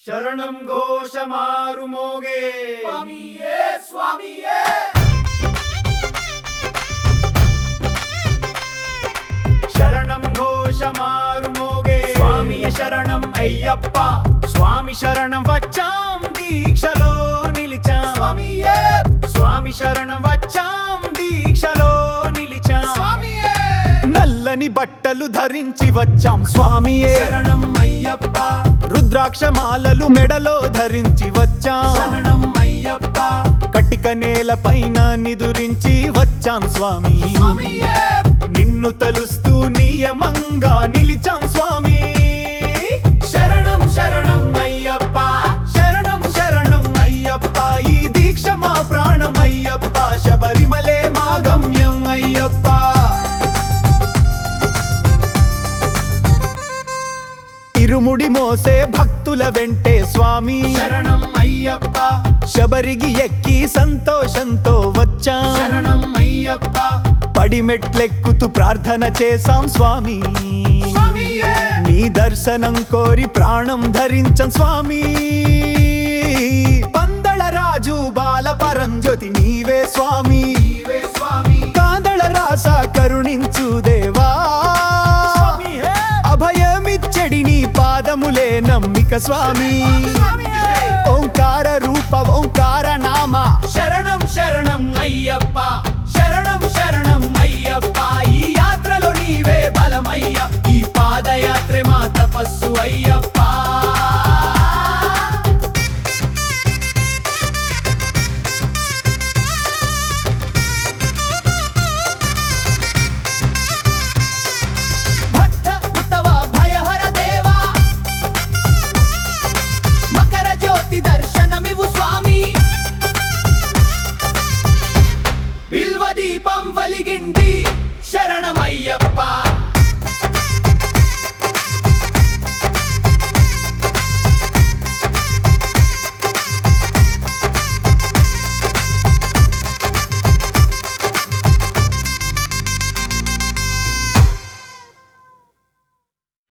శరణం ఘోషమారు మోగే స్వామియే స్వామియే శరణం ఘోషమారు మోగే స్వామి శరణం అయ్యప్ప స్వామి శరణం వచ్చాం దీక్షలో నిలిచాం స్వామియే స్వామి శరణం వచ్చాం దీక్షలో నిలిచాం స్వామియే నల్లని బట్టలు ధరించి వచ్చాం స్వామియే శరణం అయ్యప్ప రుద్రాక్ష మాలలు మెడలో ధరించి వచ్చాం శరణం అయ్యప్ప కటిక నేల పైన నిదురించి వచ్చాం స్వామి స్వామియే నిన్ను తలుస్తూ నియమంగా నిలిచాం స్వామి శరణం శరణం అయ్యప్ప శరణం శరణం అయ్యప్ప ఈ దీక్ష మా ప్రాణం అయ్యప్ప శబరిమలే మా గమ్యం అయ్యప్ప ఇరుముడి మోసే భక్తుల వెంటే స్వామి శరణం అయ్యప్ప శబరికి ఎక్కి సంతోషంతో వచ్చాం శరణం అయ్యప్ప పడి మెట్లెక్కుతూ ప్రార్థన చేశాం స్వామి స్వామియే నీ దర్శనం కోరి ప్రాణం ధరించం స్వామి పందళ రాజు బాల పరంజ్యోతి నీవే స్వామి నీవే స్వామి కాదళ రాస కరుణించు దేవా అభయమిచ్చడి నీ పాదములే నమ్మిక స్వామి స్వామియే ఓంకార రూప ఓంకార నామ శరణం శరణం అయ్యప్ప శరణం శరణం అయ్యప్ప ఈ యాత్రలో నీవే బలమయ్య ఈ పాదయాత్ర మా తపస్సు అయ్యప్ప భక్త ఉత్తవ భయహర దేవా మకర జ్యోతి దర్శనమివు స్వామి బిల్వ దీపం వలిగిండి శరణమయ్యప్ప